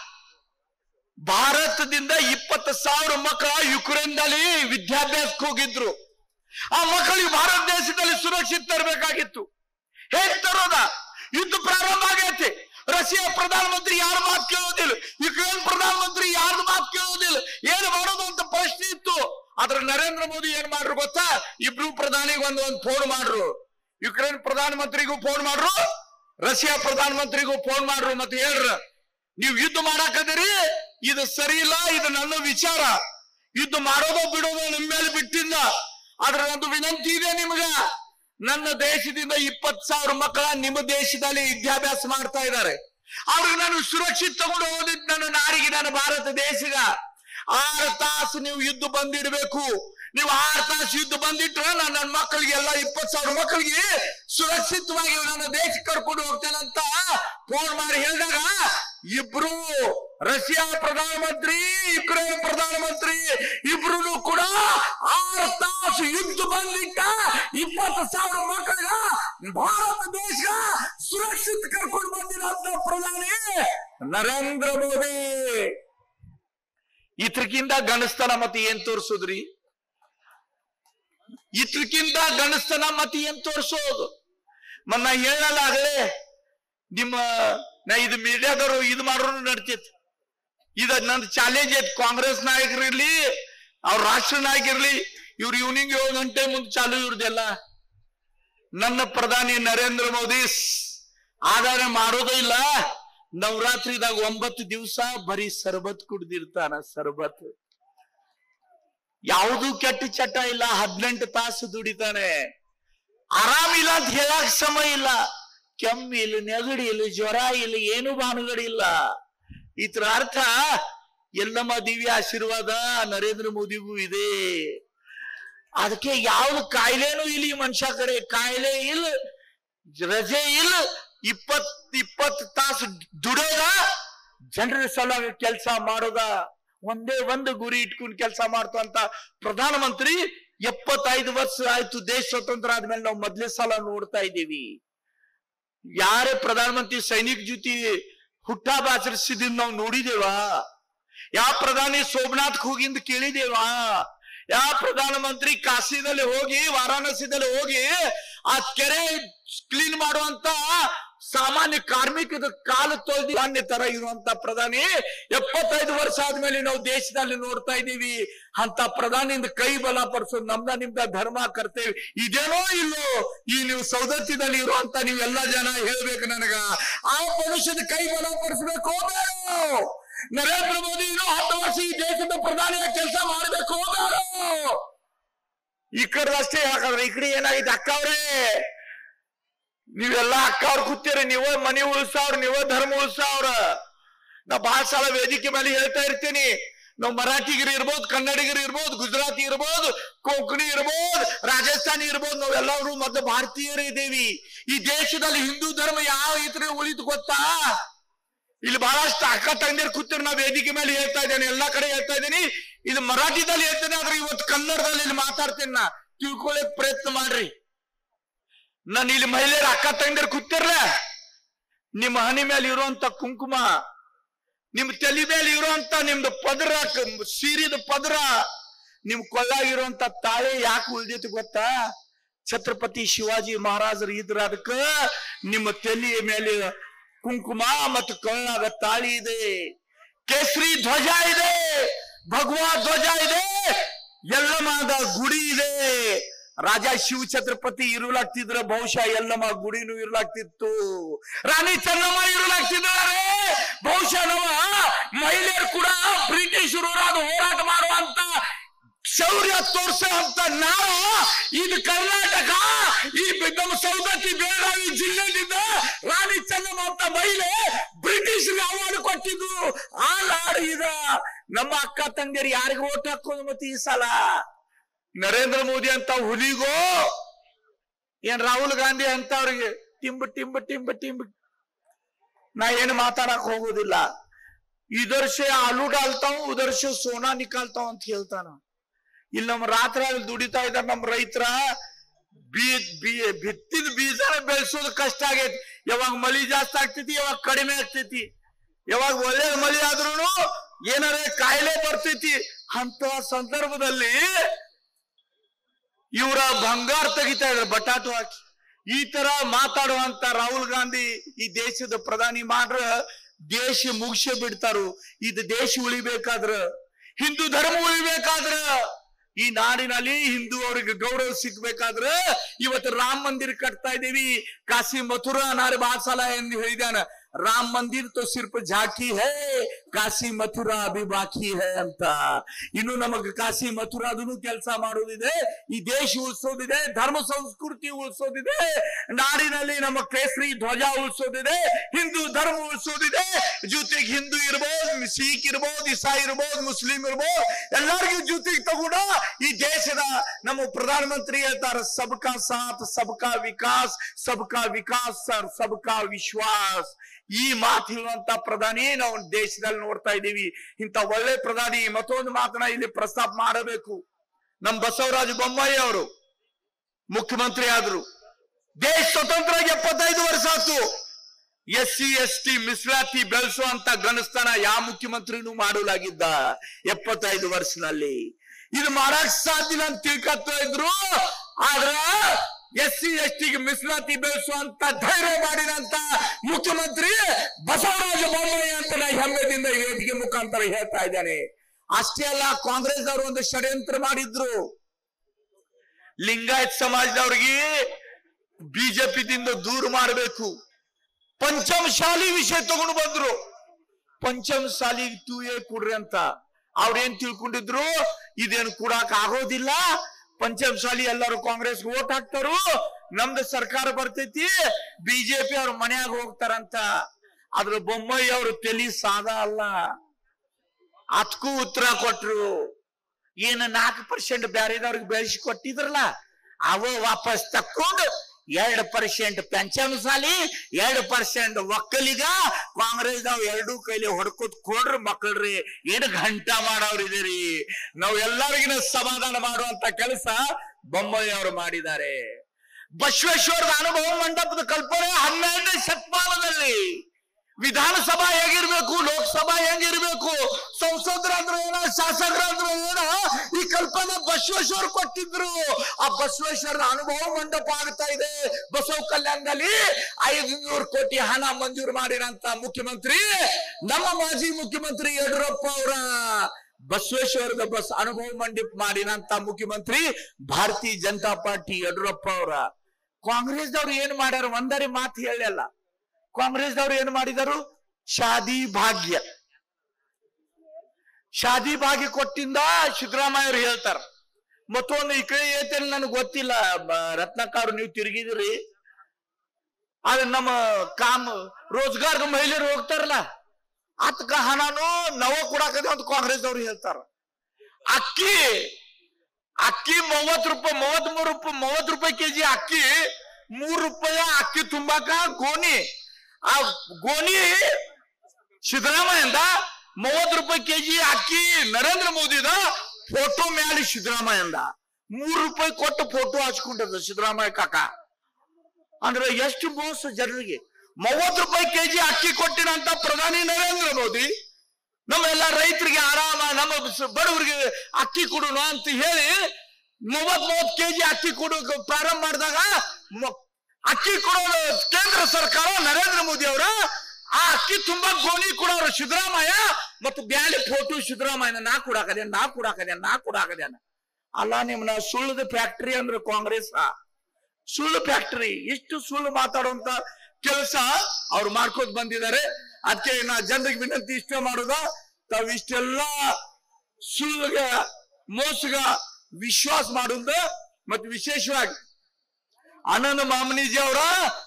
[SPEAKER 1] ಭಾರತದಿಂದ ಇಪ್ಪತ್ತು ಸಾವಿರ ಮಕ್ಕಳ ಯುಕ್ರೇನ್ದಲ್ಲಿ ವಿದ್ಯಾಭ್ಯಾಸಕ್ಕೆ ಹೋಗಿದ್ರು ಆ ಮಕ್ಕಳಿಗೆ ಭಾರತ ದೇಶದಲ್ಲಿ ಸುರಕ್ಷಿತ ತರಬೇಕಾಗಿತ್ತು ಹೇಗ್ ತರೋದ ಯುದ್ಧ ಪ್ರಾರಂಭ ಆಗೈತಿ ರಷ್ಯಾ ಪ್ರಧಾನಮಂತ್ರಿ ಯಾರ ಮಾತು ಕೇಳೋದಿಲ್ಲ ಯುಕ್ರೇನ್ ಪ್ರಧಾನಮಂತ್ರಿ ಯಾರ ಮಾತು ಕೇಳೋದಿಲ್ಲ ಏನು ಮಾಡೋದು ಅಂತ ಪ್ರಶ್ನೆ ಇತ್ತು ಆದ್ರೆ ನರೇಂದ್ರ ಮೋದಿ ಏನ್ ಮಾಡ್ರು ಗೊತ್ತಾ ಇಬ್ರು ಪ್ರಧಾನಿಗೆ ಒಂದು ಒಂದು ಫೋನ್ ಮಾಡ್ರು ಯುಕ್ರೇನ್ ಪ್ರಧಾನಮಂತ್ರಿಗೂ ಫೋನ್ ಮಾಡ್ರು ರಷ್ಯಾ ಪ್ರಧಾನಮಂತ್ರಿಗೂ ಫೋನ್ ಮಾಡ್ರು ಮತ್ತೆ ಹೇಳ್ರ ನೀವು ಯುದ್ಧ ಮಾಡಾಕದಿರಿ ಇದು ಸರಿ ಇಲ್ಲ ಇದು ನನ್ನ ವಿಚಾರ ಯುದ್ಧ ಮಾಡೋದೋ ಬಿಡೋದೋ ನಿಮ್ಮ ಮೇಲೆ ಬಿಟ್ಟಿಲ್ಲ ಆದ್ರೆ ಒಂದು ವಿನಂತಿ ಇದೆ ನಿಮ್ಗ ನನ್ನ ದೇಶದಿಂದ ಇಪ್ಪತ್ ಸಾವಿರ ಮಕ್ಕಳ ನಿಮ್ಮ ದೇಶದಲ್ಲಿ ವಿದ್ಯಾಭ್ಯಾಸ ಮಾಡ್ತಾ ಇದ್ದಾರೆ ಅವ್ರಿಗೆ ನಾನು ಸುರಕ್ಷಿತ ತಗೊಂಡು ಹೋದಿದ್ ನನ್ನ ನಾಡಿಗೆ ನನ್ನ ಭಾರತ ದೇಶಗ ಆರು ತಾಸು ನೀವು ಯುದ್ಧ ಬಂದಿಡ್ಬೇಕು ನೀವು ಆರು ತಾಸು ಯುದ್ಧ ಬಂದಿಟ್ರೆ ನಾನು ನನ್ನ ಮಕ್ಕಳಿಗೆಲ್ಲ ಇಪ್ಪತ್ ಸಾವಿರ ಮಕ್ಕಳಿಗೆ ಸುರಕ್ಷಿತವಾಗಿ ನನ್ನ ದೇಶಕ್ಕೆ ಕರ್ಕೊಂಡು ಹೋಗ್ತೇನಂತ ಫೋನ್ ಮಾಡಿ ಹೇಳಿದಾಗ ಇಬ್ರು ರಷ್ಯಾ ಪ್ರಧಾನಮಂತ್ರಿ ಯುಕ್ರೇನ್ ಪ್ರಧಾನಮಂತ್ರಿ ಇಬ್ರು ಕೂಡ ಆರು ತಾಸು ಯುದ್ಧ ಬಂದಿಟ್ಟ ಇಪ್ಪತ್ತು ಸಾವಿರ ಮಕ್ಕಳಿಗ ಭಾರತ ದೇಶ ಸುರಕ್ಷಿತ ಕರ್ಕೊಂಡು ಬಂದಿರೋಂತ ಪ್ರಧಾನಿ ನರೇಂದ್ರ ಮೋದಿ ಇತ್ರಕ್ಕಿಂತ ಗಣಸ್ತನ ಮತ್ತೆ ಏನ್ ತೋರಿಸೋದ್ರಿ ಇತ್ರಕ್ಕಿಂತ ಗಣಸ್ತನ ಮತ್ತೆ ಏನ್ ತೋರಿಸೋದು ಮನ್ನ ಹೇಳಲ್ಲ ಆಗಲೇ ನಿಮ್ಮ ನಾ ಇದು ಮೀಡಿಯಾದವರು ಇದು ಮಾಡೋರು ನಡ್ತೈತಿ ಇದ ನಂದು ಚಾಲೆಂಜ್ ಐತಿ ಕಾಂಗ್ರೆಸ್ ನಾಯಕರಿರ್ಲಿ ಅವ್ರ ರಾಷ್ಟ್ರ ನಾಯಕರಿರ್ಲಿ ಇವ್ರು ಈವ್ನಿಂಗ್ ಏಳು ಗಂಟೆ ಮುಂದೆ ಚಾಲು ಇವ್ರದೆಲ್ಲ ನನ್ನ ಪ್ರಧಾನಿ ನರೇಂದ್ರ ಮೋದಿ ಸ್- ಆಧಾರ ಮಾಡೋದೇ ಇಲ್ಲ ನವರಾತ್ರಿದಾಗ ಒಂಬತ್ತು ದಿವಸ ಬರೀ ಸರ್ಬತ್ ಕುಡ್ದಿರ್ತಾನ ಸರ್ಬತ್ ಯಾವುದು ಕೆಟ್ಟ ಚಟ ಇಲ್ಲ ಹದಿನೆಂಟು ತಾಸು ದುಡಿತಾನೆ ಆರಾಮಿಲ್ಲ ಅಂತ ಹೇಳಕ್ ಸಮಯ ಇಲ್ಲ ಕೆಮ್ಮು ಇಲ್ಲ ನೆಗಡಿ ಇಲ್ಲ ಜ್ವರ ಇಲ್ಲ ಏನು ಭಾನುಗಡಿ ಇಲ್ಲ ಇದ್ರ ಅರ್ಥ ಎಲ್ಲಮ್ಮ ದಿವ್ಯ ಆಶೀರ್ವಾದ ನರೇಂದ್ರ ಮೋದಿಗೂ ಇದೆ ಅದಕ್ಕೆ ಯಾವ್ದು ಕಾಯಿಲೆನೂ ಇಲ್ಲ ಈ ಮನುಷ್ಯ ಕಡೆ ಕಾಯಿಲೆ ಇಲ್ಲ ರಜೆ ಇಲ್ಲ ಇಪ್ಪತ್ ಇಪ್ಪತ್ತು ತಾಸು ದುಡೋದ ಜನರ ಸಲುವಾಗಿ ಕೆಲಸ ಮಾಡೋದ ಒಂದೇ ಒಂದು ಗುರಿ ಇಟ್ಕೊಂಡು ಕೆಲಸ ಮಾಡ್ತಂತ ಪ್ರಧಾನಮಂತ್ರಿ ಎಪ್ಪತ್ತೈದು ವರ್ಷ ಆಯ್ತು ದೇಶ ಸ್ವತಂತ್ರ ಆದ್ಮೇಲೆ ನಾವು ಮೊದ್ಲೇ ಸಲ ನೋಡ್ತಾ ಇದ್ದೀವಿ ಯಾರೇ ಪ್ರಧಾನಮಂತ್ರಿ ಸೈನಿಕ ಜೊತೆ ಹುಟ್ಟಾಬ ಆಚರಿಸಿದ್ ನಾವು ನೋಡಿದೇವಾ ಯಾವ ಪ್ರಧಾನಿ ಸೋಮನಾಥ್ ಹೋಗಿಂದ ಕೇಳಿದೇವಾ ಯಾವ ಪ್ರಧಾನಮಂತ್ರಿ ಕಾಶಿದಲ್ಲಿ ಹೋಗಿ ವಾರಾಣಸಿದಲ್ಲಿ ಹೋಗಿ ಆ ಕೆರೆ ಕ್ಲೀನ್ ಮಾಡುವಂತ ಸಾಮಾನ್ಯ ಕಾರ್ಮಿಕದ ಕಾಲು ತೊಳೆದಿ ಮಾನ್ಯ ತರ ಇರುವಂತ ಪ್ರಧಾನಿ ಎಪ್ಪತ್ತೈದು ವರ್ಷ ಆದ್ಮೇಲೆ ನಾವು ದೇಶದಲ್ಲಿ ನೋಡ್ತಾ ಇದ್ದೀವಿ ಅಂತ ಪ್ರಧಾನಿಯಿಂದ ಕೈ ಬಲ ಪಡಿಸೋದು ನಮ್ದ ನಿಮ್ದ ಧರ್ಮ ಕರ್ತೇವೆ ಇದೇನೋ ಇಲ್ಲೋ ಈ ನೀವು ಸೌದತ್ತಿನಲ್ಲಿ ಇರುವಂತ ನೀವೆಲ್ಲ ಜನ ಹೇಳ್ಬೇಕು ನನಗ ಆ ಮನುಷ್ಯನ ಕೈ ಬಲ ಪಡಿಸ್ಬೇಕು ಬೇಡೋ ನರೇಂದ್ರ ಮೋದಿ ಇನ್ನೂ ಹತ್ತು ವರ್ಷ ಈ ದೇಶದ ಪ್ರಧಾನಿಯಾಗಿ ಕೆಲಸ ಮಾಡಬೇಕು ಬೇಡೋ ಈ ಕಡೆ ಅಷ್ಟೇ ಯಾಕಂದ್ರೆ ಈ ಕಡೆ ಏನಾಗಿದೆ ಅಕ್ಕ ಅವ್ರೇ ನೀವೆಲ್ಲ ಅಕ್ಕ ಅವ್ರು ಕೂತೀರಿ ನೀವೇ ಮನಿ ಉಳಿಸವ್ರ ನೀವೇ ಧರ್ಮ ಉಳಿಸವ್ರ ನಾ ಬಹಳ ಸಲ ವೇದಿಕೆ ಮೇಲೆ ಹೇಳ್ತಾ ಇರ್ತೀನಿ ನಾವು ಮರಾಠಿಗರು ಇರ್ಬೋದು ಕನ್ನಡಿಗರು ಇರ್ಬೋದು ಗುಜರಾತಿ ಇರ್ಬೋದು ಕೊಂಕಣಿ ಇರ್ಬೋದು ರಾಜಸ್ಥಾನಿ ಇರ್ಬೋದು ನಾವೆಲ್ಲರೂ ಮೊದಲು ಭಾರತೀಯರೇ ಇದ್ದೀವಿ ಈ ದೇಶದಲ್ಲಿ ಹಿಂದೂ ಧರ್ಮ ಯಾವ ಇತರ ಉಳಿತು ಗೊತ್ತಾ ಇಲ್ಲಿ ಬಹಳಷ್ಟು ಅಕ್ಕ ತಂಗಿಯರು ಕೂತಿರು ನಾ ವೇದಿಕೆ ಮೇಲೆ ಹೇಳ್ತಾ ಇದ್ದೇನೆ ಎಲ್ಲಾ ಕಡೆ ಹೇಳ್ತಾ ಇದ್ದೀನಿ ಇದು ಮರಾಠಿದಲ್ಲಿ ಹೇಳ್ತೇನೆ ಆದ್ರೆ ಇವತ್ತು ಕನ್ನಡದಲ್ಲಿ ಇಲ್ಲಿ ಮಾತಾಡ್ತೇನೆ ನಾ ತಿಳ್ಕೊಳ್ಳಕ್ ಪ್ರಯತ್ನ ಮಾಡ್ರಿ ನಾನು ಇಲ್ಲಿ ಮಹಿಳೆಯರ ಅಕ್ಕ ತಂಗಿಯರು ಕೂತಿರ್ಲ ನಿಮ್ಮ ಹನಿ ಮೇಲೆ ಇರುವಂತ ಕುಂಕುಮ ನಿಮ್ ತಲೆ ಮೇಲೆ ಇರುವಂತ ನಿಮ್ದು ಪದರ ಕ- ಸೀರಿದ ಪದರ ನಿಮ್ ಕೊಳ್ಳಾಗಿರುವಂತ ತಾಳೆ ಯಾಕೆ ಉಳ್ದೈತಿ ಗೊತ್ತಾ ಛತ್ರಪತಿ ಶಿವಾಜಿ ಮಹಾರಾಜರು ಇದ್ರ ಅದಕ್ಕ ನಿಮ್ಮ ತಲೆಯ ಮೇಲೆ ಕುಂಕುಮ ಮತ್ತು ಕೊಳ್ಳಾಗ ತಾಳಿ ಇದೆ ಕೇಸರಿ ಧ್ವಜ ಇದೆ ಭಗವಾ ಧ್ವಜ ಇದೆ ಎಲ್ಲಮ್ಮದ ಗುಡಿ ಇದೆ ರಾಜ ಶಿವ ಛತ್ರಪತಿ ಇರುಲಾಗ್ತಿದ್ರ ಬಹುಶಃ ಎಲ್ಲಮ್ಮ ಗುಡಿನೂ ಇರ್ಲಾಗ್ತಿತ್ತು ರಾಣಿ ಚೆನ್ನಮ್ಮ ಇರುಲಾಗ್ತಿದ್ದಾರೆ ಬಹುಶಃ ನಮ್ಮ ಮಹಿಳೆಯರು ಕೂಡ ಬ್ರಿಟಿಷರು ವಿರೋಧ ಹೋರಾಟ ಮಾಡುವಂತ ಶೌರ್ಯ ತೋರಿಸುವಂತ ನಾವು ಇದು ಕರ್ನಾಟಕ ಈ ಬ- ನಮ್ಮ ಸೌದತ್ತಿ ಬೆಳಗಾವಿ ಜಿಲ್ಲೆಯಿಂದ ರಾಣಿ ಚೆನ್ನಮ್ಮ ಅಂತ ಮಹಿಳೆ ಬ್ರಿಟಿಷರಿಗೆ ಅವಾರ್ಡ್ ಕೊಟ್ಟಿದ್ದು ಆ ನಾಡು ಇದ ನಮ್ಮ ಅಕ್ಕ ತಂಗಿಯರು ಯಾರಿಗೆ ಓಟ್ ಹಾಕೋದು ಮತ್ತೆ ಈ ಸಲ ನರೇಂದ್ರ ಮೋದಿ ಅಂತ ಹುಲಿಗೋ ಏನ್ ರಾಹುಲ್ ಗಾಂಧಿ ಅಂತ ಅವ್ರಿಗೆ ಟಿಂಬ್ ಟಿಂಬ್ ಟಿಂಬ್ ಟಿಂಬ್ ನಾ ಏನು ಮಾತಾಡಕ್ ಹೋಗೋದಿಲ್ಲ ಇದರ್ ಸೆ ಆಲೂ ಡಾಲ್ತಾವ್ ಉದರ್ ಸೆ ಸೋನಾ ನಿಕಾಲ್ತಾವ್ ಅಂತ ಹೇಳ್ತಾನ ಇಲ್ಲಿ ನಮ್ಮ ರಾತ್ರಿ ಅಲ್ಲಿ ದುಡಿತಾ ಇದಾರ ನಮ್ಮ ರೈತರ ಬೀ ಬೀ ಬಿತ್ತಿದ ಬೀಜನ ಬೆಳೆಸೋದು ಕಷ್ಟ ಆಗೈತಿ ಯಾವಾಗ ಮಳಿ ಜಾಸ್ತಿ ಆಗ್ತೈತಿ ಯಾವಾಗ ಕಡಿಮೆ ಆಗ್ತೈತಿ ಯಾವಾಗ ಒಳ್ಳೆ ಮಳಿ ಆದ್ರೂ ಏನಾರ ಕಾಯಿಲೆ ಬರ್ತೈತಿ ಅಂತ ಸಂದರ್ಭದಲ್ಲಿ ಇವರ ಬಂಗಾರ ತೆಗಿತಾ ಇದಾರೆ ಬಟಾಟು ಹಾಕಿ ಈ ತರ ಮಾತಾಡುವಂತ ರಾಹುಲ್ ಗಾಂಧಿ ಈ ದೇಶದ ಪ್ರಧಾನಿ ಮಾಡ್ರ ದೇಶ ಮುಗಿಸೇ ಬಿಡ್ತಾರು ಇದು ದೇಶ ಉಳಿಬೇಕಾದ್ರ ಹಿಂದೂ ಧರ್ಮ ಉಳಿಬೇಕಾದ್ರ ಈ ನಾಡಿನಲ್ಲಿ ಹಿಂದೂ ಅವರಿಗೆ ಗೌರವ ಸಿಗ್ಬೇಕಾದ್ರ ಇವತ್ತು ರಾಮ ಮಂದಿರ ಕಟ್ತಾ ಇದೀವಿ ಕಾಶಿ ಮಥುರಾ ನಾರೆ ಬಾದ್ ಸಲ ಎಂದು ಹೇಳಿದಾನ ರಾಮ ಮಂದಿರ ತೋ ಸಿರ್ಫ್ ಝಾಕಿ ಹೇ ಕಾಶಿ ಮಥುರಾ ಅಭಿ ಬಾಕಿ ಹೇ ಅಂತ ಇನ್ನು ನಮಗೆ ಕಾಶಿ ಮಥುರಾದನು ಕೆಲಸ ಮಾಡೋದಿದೆ ಈ ದೇಶ ಉಳಿಸೋದಿದೆ ಧರ್ಮ ಸಂಸ್ಕೃತಿ ಉಳಿಸೋದಿದೆ ನಾಡಿನಲ್ಲಿ ನಮ್ಮ ಕೇಸರಿ ಧ್ವಜ ಉಳಿಸೋದಿದೆ ಹಿಂದೂ ಧರ್ಮ ಉಳಿಸೋದಿದೆ ಜೊತೆಗೆ ಹಿಂದೂ ಇರ್ಬೋದು ಸಿಖ್ ಇರ್ಬೋದು ಇಸಾಯಿ ಇರ್ಬೋದು ಮುಸ್ಲಿಂ ಇರ್ಬೋದು ಎಲ್ಲರಿಗೂ ಜೊತೆಗೆ ತಗೊಂಡ ಈ ದೇಶದ ನಮ್ಮ ಪ್ರಧಾನಮಂತ್ರಿ ಹೇಳ್ತಾರೆ ಸಬ್ಕಾ ಸಾಥ್ ಸಬ್ಕಾ ವಿಕಾಸ್ ಸಬ್ಕಾ ವಿಕಾಸ್ ಸರ್ ಸಬ್ಕಾ ವಿಶ್ವಾಸ್ ಈ ಮಾತು ಹೇಳುವಂತ ಪ್ರಧಾನಿ ನಾವು ದೇಶದಲ್ಲಿ ನೋಡ್ತಾ ಇದ್ದೀವಿ ಇಂತ ಒಳ್ಳೆ ಪ್ರಧಾನಿ ಮತ್ತೊಂದು ಮಾತನ್ನ ಇಲ್ಲಿ ಪ್ರಸ್ತಾಪ ಮಾಡಬೇಕು ನಮ್ ಬಸವರಾಜ ಬೊಮ್ಮಾಯಿ ಅವರು ಮುಖ್ಯಮಂತ್ರಿ ಆದ್ರು ದೇಶ ಸ್ವತಂತ್ರ ಆಗಿ ಎಪ್ಪತ್ತೈದು ವರ್ಷ ಆಯ್ತು ಎಸ್ ಸಿ ಎಸ್ ಟಿ ಮೀಸಲಾತಿ ಬೆಳೆಸುವಂತ ಗಣಸ್ಥಾನ ಯಾವ ಮುಖ್ಯಮಂತ್ರಿನೂ ಮಾಡಲಾಗಿದ್ದ ಎಪ್ಪತ್ತೈದು ವರ್ಷನಲ್ಲಿ ಇದು ಮಾಡಕ್ ಸಾಧ್ಯ ಇಲ್ಲ ಅಂತ ತಿಳ್ಕೊತಾ ಇದ್ರು ಆದ್ರ ಎಸ್ ಸಿ ಎಸ್ ಟಿಗೆ ಮೀಸಲಾತಿ ಬೆಳೆಸುವಂತ ಧೈರ್ಯ ಮಾಡಿದಂತ ಮುಖ್ಯಮಂತ್ರಿ ಬಸವರಾಜ ಬೊಮ್ಮಾಯಿ ಅಂತ ನಾ ಹೆಮ್ಮೆದಿಂದ ಈ ವೇದಿಕೆ ಮುಖಾಂತರ ಹೇಳ್ತಾ ಇದ್ದೇನೆ ಅಷ್ಟೇ ಅಲ್ಲ ಕಾಂಗ್ರೆಸ್ ಅವರು ಒಂದು ಷಡ್ಯಂತ್ರ ಮಾಡಿದ್ರು ಲಿಂಗಾಯತ್ ಸಮಾಜದವ್ರಿಗೆ ಬಿಜೆಪಿದಿಂದ ದೂರ ಮಾಡಬೇಕು ಪಂಚಮಶಾಲಿ ವಿಷಯ ತಗೊಂಡು ಬಂದ್ರು ಪಂಚಮಶಾಲಿ ಟೂ ಎ ಕೊಡ್ರಿ ಅಂತ ಅವ್ರೇನ್ ತಿಳ್ಕೊಂಡಿದ್ರು ಇದೇನು ಕೊಡಾಕ್ ಆಗೋದಿಲ್ಲ ಪಂಚಮಶಾಲಿ ಎಲ್ಲರೂ ಕಾಂಗ್ರೆಸ್ ಓಟ್ ಹಾಕ್ತಾರು ನಮ್ದು ಸರ್ಕಾರ ಬರ್ತೈತಿ ಬಿಜೆಪಿ ಅವ್ರ ಮನ್ಯಾಗ ಹೋಗ್ತಾರಂತ ಅದ್ರ ಬೊಮ್ಮಾಯಿ ಅವ್ರ ತಲಿ ಸಾದಾ ಅಲ್ಲ ಅದಕ್ಕೂ ಉತ್ತರ ಕೊಟ್ರು ಏನ ನಾಲ್ಕು ಪರ್ಸೆಂಟ್ ಬ್ಯಾರೆದವ್ರಿಗೆ ಬೆಳೆಸಿ ಕೊಟ್ಟಿದ್ರಲ್ಲ ಅವ ವಾಪಸ್ ತಕ್ಕೊಂಡು ಎರಡು ಪರ್ಸೆಂಟ್ ಪಂಚಮಸಾಲಿ ಎರಡು ಪರ್ಸೆಂಟ್ ಒಕ್ಕಲಿಗ ಕಾಂಗ್ರೆಸ್ ನಾವ್ ಎರಡೂ ಕೈಲಿ ಹೊಡ್ಕೊತ್ ಕೊಡ್ರಿ ಮಕ್ಕಳ್ರಿ ಏನ್ ಗಂಟ ಮಾಡವ್ರಿದ್ದೀರಿ ನಾವ್ ಎಲ್ಲರಿಗಿನ ಸಮಾಧಾನ ಮಾಡುವಂತ ಕೆಲಸ ಬೊಮ್ಮಾಯಿ ಅವರು ಮಾಡಿದ್ದಾರೆ ಬಸವೇಶ್ವರದ ಅನುಭವ ಮಂಟಪದ ಕಲ್ಪನೆ ಹನ್ನೆರಡನೇ ಶತಮಾನದಲ್ಲಿ ವಿಧಾನಸಭಾ ಹೇಗಿರ್ಬೇಕು ಲೋಕಸಭಾ ಹೆಂಗಿರ್ಬೇಕು ಸಂಸದರಾದ್ರು ಏನ ಶಾಸಕರಾದ್ರು ಏನ ಈ ಕಲ್ಪನೆ ಬಸವೇಶ್ವರ್ ಕೊಟ್ಟಿದ್ರು ಆ ಬಸವೇಶ್ವರದ ಅನುಭವ ಮಂಟಪ ಆಗ್ತಾ ಇದೆ ಬಸವ ಕಲ್ಯಾಣದಲ್ಲಿ ಐದುನೂರು ಕೋಟಿ ಹಣ ಮಂಜೂರು ಮಾಡಿರಂತ ಮುಖ್ಯಮಂತ್ರಿ ನಮ್ಮ ಮಾಜಿ ಮುಖ್ಯಮಂತ್ರಿ ಯಡಿಯೂರಪ್ಪ ಅವರ ಬಸವೇಶ್ವರದ ಬಸ್ ಅನುಭವ ಮಂಡಪ ಮಾಡಿದಂತ ಮುಖ್ಯಮಂತ್ರಿ ಭಾರತೀಯ ಜನತಾ ಪಾರ್ಟಿ ಯಡಿಯೂರಪ್ಪ ಅವರ ಕಾಂಗ್ರೆಸ್ದವ್ರು ಏನ್ ಮಾಡ್ಯಾರ ಒಂದರಿ ಮಾತು ಹೇಳಲ್ಲ ಕಾಂಗ್ರೆಸ್ದವ್ರು ಏನ್ ಮಾಡಿದರು ಶಾದಿ ಭಾಗ್ಯ ಶಾದಿ ಭಾಗ್ಯ ಕೊಟ್ಟಿಂದ ಸಿದ್ದರಾಮಯ್ಯ ಅವ್ರು ಹೇಳ್ತಾರ ಮತ್ತೊಂದು ಈ ಕಡೆ ಏತೇನು ನನಗೆ ಗೊತ್ತಿಲ್ಲ ಬ- ರತ್ನಾಕರ್ ನೀವು ತಿರುಗಿದ್ರಿ ಆದ್ರೆ ನಮ್ಮ ಕಾಮ್ ರೋಜ್ಗಾರ್ಗ ಮಹಿಳೆಯರು ಹೋಗ್ತಾರಲ್ಲ ಅತ್ಕ ಹಣನು ನವ ಕೊಡಾಕದೆ ಅಂತ ಕಾಂಗ್ರೆಸ್ ಅವ್ರು ಹೇಳ್ತಾರ ಅಕ್ಕಿ ಅಕ್ಕಿ ಮೂವತ್ ರೂಪಾಯಿ ಮೂವತ್ ಮೂರು ರೂಪಾಯಿ ಮೂವತ್ ರೂಪಾಯಿ ಕೆಜಿ ಅಕ್ಕಿ ಮೂರ್ ರೂಪಾಯಿ ಅಕ್ಕಿ ತುಂಬಾಕ ಗೋಣಿ ಆ ಗೋಣಿ ಸಿದ್ದರಾಮಯ್ಯಂದ ಮೂವತ್ ರೂಪಾಯಿ ಕೆಜಿ ಅಕ್ಕಿ ನರೇಂದ್ರ ಮೋದಿದ ಫೋಟೋ ಮ್ಯಾಲಿ ಸಿದ್ದರಾಮಯ್ಯಂದ ಮೂರ್ ರೂಪಾಯಿ ಕೊಟ್ಟು ಫೋಟೋ ಹಚ್ಕೊಂಡದ ಸಿದ್ದರಾಮಯ್ಯ ಕಾಕ ಅಂದ್ರೆ ಎಷ್ಟು ಮೋಸ ಜನರಿಗೆ ಮೂವತ್ ರೂಪಾಯಿ ಕೆಜಿ ಅಕ್ಕಿ ಕೊಟ್ಟಿರಂತ ಪ್ರಧಾನಿ ನರೇಂದ್ರ ಮೋದಿ ನಮ್ಮೆಲ್ಲ ರೈತರಿಗೆ ಆರಾಮ ನಮ್ಮ ಸ- ಬಡವರಿಗೆ ಅಕ್ಕಿ ಕೊಡೋಣ ಅಂತ ಹೇಳಿ ಮೂವತ್ ಮೂವತ್ ಕೆಜಿ ಅಕ್ಕಿ ಕೊಡೋ ಪ್ರಾರಂಭ ಮಾಡಿದಾಗ ಮ- ಅಕ್ಕಿ ಕೊಡೋದು ಕೇಂದ್ರ ಸರ್ಕಾರ ನರೇಂದ್ರ ಮೋದಿ ಅವರ ಆ ಅಕ್ಕಿ ತುಂಬಾ ಗೋಣಿ ಕೊಡೋರು ಸಿದ್ದರಾಮಯ್ಯ ಮತ್ತು ಬ್ಯಾಲಿ ಫೋಟೋ ಸಿದ್ದರಾಮಯ್ಯನ ನಾ ಕೊಡಾಕದೆ ನಾ ಕೊಡಾಕದೆ ನಾ ಕೊಡಾಕದೆ ಅಲ್ಲ ನಿಮ್ನ ಸುಳ್ಳದ ಫ್ಯಾಕ್ಟರಿ ಅಂದ್ರೆ ಕಾಂಗ್ರೆಸ್ ಸುಳ್ಳು ಫ್ಯಾಕ್ಟರಿ ಇಷ್ಟು ಸುಳ್ಳು ಮಾತಾಡುವಂತ ಕೆಲಸ ಅವ್ರು ಮಾಡ್ಕೋತ ಬಂದಿದ್ದಾರೆ ಅದಕ್ಕೆ ನಾ ಜನರಿಗೆ ವಿನಂತಿ ಇಷ್ಟ ಮಾಡುದ ತಾವ್ ಇಷ್ಟೆಲ್ಲ ಸುಳ್ಳುಗ ಮೋಸಗ ವಿಶ್ವಾಸ ಮಾಡುದ ಮತ್ತು ವಿಶೇಷವಾಗಿ ಆನಂದ ಮಾಮನೀಜಿ ಅವರ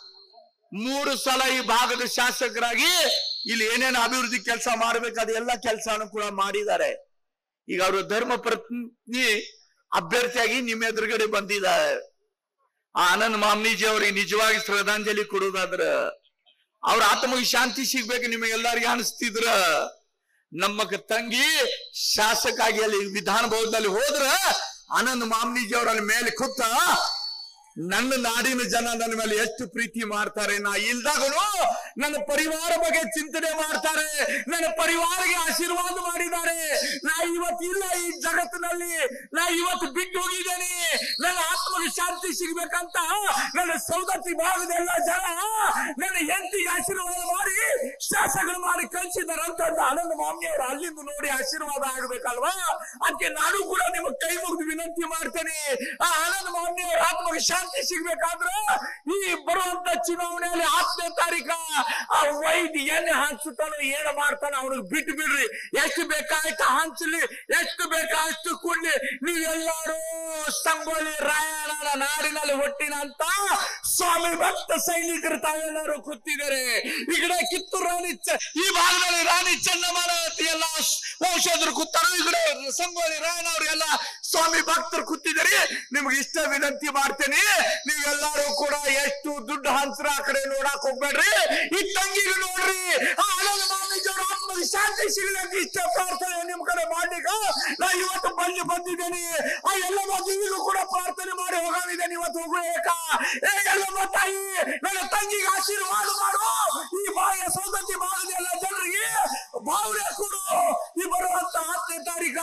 [SPEAKER 1] ಮೂರು ಸಲ ಈ ಭಾಗದ ಶಾಸಕರಾಗಿ ಇಲ್ಲಿ ಏನೇನು ಅಭಿವೃದ್ಧಿ ಕೆಲಸ ಮಾಡ್ಬೇಕು ಅದೆಲ್ಲ ಕೆಲಸನೂ ಕೂಡ ಮಾಡಿದ್ದಾರೆ ಈಗ ಅವರು ಧರ್ಮ ಪತ್ನಿ ಅಭ್ಯರ್ಥಿಯಾಗಿ ನಿಮ್ಮ ಎದುರುಗಡೆ ಬಂದಿದ್ದಾರೆ ಆ ಆನಂದ್ ಮಾಮ್ನೀಜಿ ಅವರಿಗೆ ನಿಜವಾಗಿ ಶ್ರದ್ಧಾಂಜಲಿ ಕೊಡುವುದಾದ್ರ ಅವ್ರ ಆತ್ಮಗೆ ಶಾಂತಿ ಸಿಗ್ಬೇಕು ನಿಮಗೆಲ್ಲರಿಗೂ ಅನಿಸ್ತಿದ್ರ ನಮ್ಮ ಕ- ತಂಗಿ ಶಾಸಕಾಗಿ ಅಲ್ಲಿ ವಿಧಾನ ಭವನದಲ್ಲಿ ಹೋದ್ರ ಆನಂದ್ ಮಾಮ್ನೀಜಿ ಅವರ ಅಲ್ಲಿ ಮೇಲೆ ಕೂತ ನನ್ನ ನಾಡಿನ ಜನ ನನ್ನ ಮೇಲೆ ಎಷ್ಟು ಪ್ರೀತಿ ಮಾಡ್ತಾರೆ ನಾ ಇಲ್ದಾಗನು ನನ್ನ ಪರಿವಾರ ಬಗ್ಗೆ ಚಿಂತನೆ ಮಾಡ್ತಾರೆ ನನ್ನ ಪರಿವಾರಕ್ಕೆ ಆಶೀರ್ವಾದ ಮಾಡಿದ್ದಾರೆ ನಾ ಇವತ್ತು ಇಲ್ಲ ಈ ಜಗತ್ತಿನಲ್ಲಿ ನಾ ಇವತ್ತು ಬಿಟ್ಟು ಹೋಗಿದ್ದೇನೆ ನನ್ನ ಆತ್ಮಗೆ ಶಾಂತಿ ಸಿಗ್ಬೇಕಂತ ನನ್ನ ಸೌದತ್ತಿ ಭಾಗದ ಎಲ್ಲ ಜನ ನನ್ನ ಹೆಂಡತಿಗೆ ಆಶೀರ್ವಾದ ಮಾಡಿ ಶಾಸಕರು ಮಾಡಿ ಕಳಿಸಿದಾರಂತ ಆನಂದ ಮಾಮಿ ಅವರು ಅಲ್ಲಿಂದ ನೋಡಿ ಆಶೀರ್ವಾದ ಆಗ್ಬೇಕಲ್ವಾ ಅದಕ್ಕೆ ನಾನು ಕೂಡ ನಿಮಗೆ ಕೈ ಮುಗಿದು ವಿನಂತಿ ಮಾಡ್ತೇನೆ ಆ ಆನಂದ ಮಾಮಿ ಅವರ ಆತ್ಮಗೆ ಶಾಂತಿ
[SPEAKER 2] ಶಾಂತಿ ಸಿಗ್ಬೇಕಾದ್ರ ಈ ಬರುವಂತ ಚುನಾವಣೆಯಲ್ಲಿ ಹತ್ತನೇ ತಾರೀಕ ಆ ವೈದ್ಯ ಎಣ್ಣೆ ಹಂಚುತ್ತಾನೋ ಏನು ಮಾಡ್ತಾನ ಅವನಿಗೆ ಬಿಟ್ಟು ಬಿಡ್ರಿ ಎಷ್ಟು ಬೇಕಾಯ್ತು ಹಂಚಲಿ ಎಷ್ಟು ಬೇಕಾಷ್ಟು ಕೊಡ್ಲಿ ನೀವೆಲ್ಲರೂ ಸಂಗೊಳ್ಳಿ ರಾಯಣ್ಣನ ನಾಡಿನಲ್ಲಿ ಹುಟ್ಟಿನಂತ ಸ್ವಾಮಿ ಭಕ್ತ ಸೈನಿಕರು ತಾವೆಲ್ಲರೂ ಕೂತಿದ್ದಾರೆ ಈ ಕಡೆ ಕಿತ್ತೂರು ರಾಣಿ ಚ- ಈ ಭಾಗದಲ್ಲಿ ರಾಣಿ ಚೆನ್ನಮ್ಮನವತಿ ಎಲ್ಲ ವಂಶದ್ರು ಕೂತಾರ ಈ ಕಡೆ ಸಂಗೊಳ್ಳಿ ರಾಯಣ್ಣ ಅವರೆಲ್ಲ ಸ್ವಾಮಿ ಭಕ್ತರು ಕೂತಿದ್ದಾರೆ ನಿಮ್ಗೆ ಇಷ್ಟ ವಿನಂತಿ ಮಾಡ್ತೇನೆ ನೀವೆಲ್ಲರೂ ಕೂಡ ಎಷ್ಟು ದುಡ್ಡು ಹಂಚ್ರ ಆ ಕಡೆ ನೋಡಕ್ ಹೋಗ್ಬೇಡ್ರಿ ಈ ತಂಗಿಗೆ ನೋಡ್ರಿ ಆ ಆನಂದ ಮಾಮಿಜವ್ರ ಆತ್ಮಗೆ ಶಾಂತಿ ಸಿಗ್ಲಕ್ಕೆ ಇಷ್ಟ ಪ್ರಾರ್ಥನೆ ನಿಮ್ ಕಡೆ ಮಾಡ್ಲಿಕ್ಕ ನಾ ಇವತ್ತು ಬಂದು ಬಂದಿದ್ದೇನೆ ಆ ಎಲ್ಲ ಮದುವೆಗೂ ಕೂಡ ಪ್ರಾರ್ಥನೆ ಮಾಡಿ ಹೋಗಿದ್ದೇನೆ ಇವತ್ತು ಹೋಗ್ಬೇಕ ಏ ಎಲ್ಲಮ್ಮ ತಾಯಿ ನನ್ನ ತಂಗಿಗೆ ಆಶೀರ್ವಾದ ಮಾಡು ಈ ಬಾಯ ಸೌದತ್ತಿ ಭಾಗದ ಎಲ್ಲ ಜನರಿಗೆ ಭಾವನೆ ಕೊಡು ಈ ಬರುವಂತ ಹತ್ತನೇ ತಾರೀಕ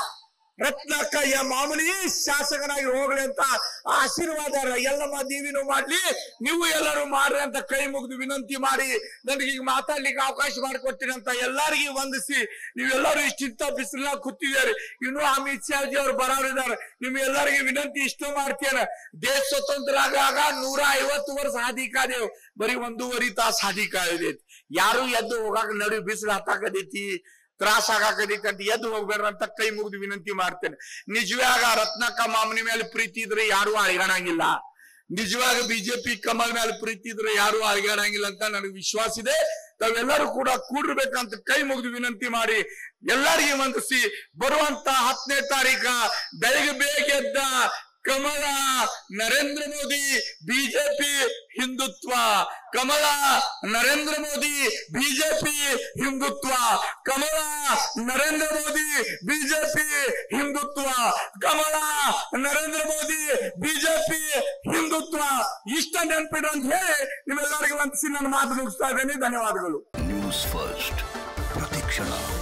[SPEAKER 2] ರತ್ನಕ್ಕಯ್ಯ ಮಾಮೂಲಿ ಶಾಸಕನಾಗಿ ಹೋಗ್ಲಿ ಅಂತ ಆಶೀರ್ವಾದ ಎಲ್ಲಮ್ಮ ದೇವಿನೂ ಮಾಡ್ಲಿ ನೀವು ಎಲ್ಲರೂ ಮಾಡ್ರಿ ಅಂತ ಕೈ ಮುಗಿದು ವಿನಂತಿ ಮಾಡಿ ನನಗೆ ಈಗ ಮಾತಾಡ್ಲಿಕ್ಕೆ ಅವಕಾಶ ಮಾಡಿಕೊಡ್ತೀನಿ ಅಂತ ಎಲ್ಲರಿಗೂ ವಂದಿಸಿ ನೀವೆಲ್ಲರೂ ಇಷ್ಟಿಂತ ಬಿಸಿಲಾಗ ಕೂತಿದ್ದಾರೆ ಇನ್ನು ಅಮಿತ್ ಶಾಜಿ ಅವ್ರು ಬರೋರಿದ್ದಾರೆ ನಿಮ್ಗೆಲ್ಲರಿಗೆ ವಿನಂತಿ ಇಷ್ಟು ಮಾಡ್ತೇನೆ ದೇಶ ಸ್ವತಂತ್ರ ಆಗಾಗ ನೂರ ಐವತ್ತು ವರ್ಷ ಹಾದಿ ಕಾದೇವು ಬರೀ ಒಂದೂವರೆ ತಾಸು ಹಾದಿ ಕಾಯ್ದೈತಿ ಯಾರು ಎದ್ದು ಹೋಗಾಕ ನಡು ಬಿಸಿಲು ಹತ್ತಾಕದೈತಿ ತ್ರಾಸ ಆಗಾಕದೈತಿ ಅಂತ ಎದ್ದು ಹೋಗ್ಬೇಡ್ರ ಅಂತ ಕೈ ಮುಗಿದು ವಿನಂತಿ ಮಾಡ್ತೇನೆ ನಿಜವಾಗ ರತ್ನಕ್ಕ ಮಾಮನಿ ಮೇಲೆ ಪ್ರೀತಿ ಇದ್ರೆ ಯಾರು ಅಳಿಗಾಡಂಗಿಲ್ಲ ನಿಜವಾಗ ಬಿಜೆಪಿ ಕಮಲ್ ಮೇಲೆ ಪ್ರೀತಿ ಇದ್ರೆ ಯಾರು ಅಳಿಗಾಡಂಗಿಲ್ಲ ಅಂತ ನನಗೆ ವಿಶ್ವಾಸ ಇದೆ ತಾವೆಲ್ಲರೂ ಕೂಡ ಕೂಡಿರ್ಬೇಕಂತ ಕೈ ಮುಗಿದು ವಿನಂತಿ ಮಾಡಿ ಎಲ್ಲರಿಗೆ ವಂದಿಸಿ ಬರುವಂತ ಹತ್ತನೇ ತಾರೀಕ ಬೆಳಗ್ಗೆ ಬೇಗ ಎದ್ದ ಕಮಲ ನರೇಂದ್ರ ಮೋದಿ ಬಿಜೆಪಿ ಹಿಂದುತ್ವ ಕಮಲ ನರೇಂದ್ರ ಮೋದಿ ಬಿಜೆಪಿ ಹಿಂದುತ್ವ ಕಮಲ ನರೇಂದ್ರ ಮೋದಿ ಬಿಜೆಪಿ ಹಿಂದುತ್ವ ಕಮಲ ನರೇಂದ್ರ ಮೋದಿ ಬಿಜೆಪಿ ಹಿಂದುತ್ವ ಇಷ್ಟ ನೆನ್ಪಿಡ್ರಿ ಅಂತ ಹೇಳಿ ನಿಮ್ಮೆಲ್ಲರಿಗೂ ವಂದಿಸಿ ನನ್ನ ಮಾತು ಮುಗಿಸ್ತಾ ಇದ್ದೇನೆ ಧನ್ಯವಾದಗಳು
[SPEAKER 3] ನ್ಯೂಸ್ ಫಸ್ಟ್ ಪ್ರತಿಕ್ಷಣ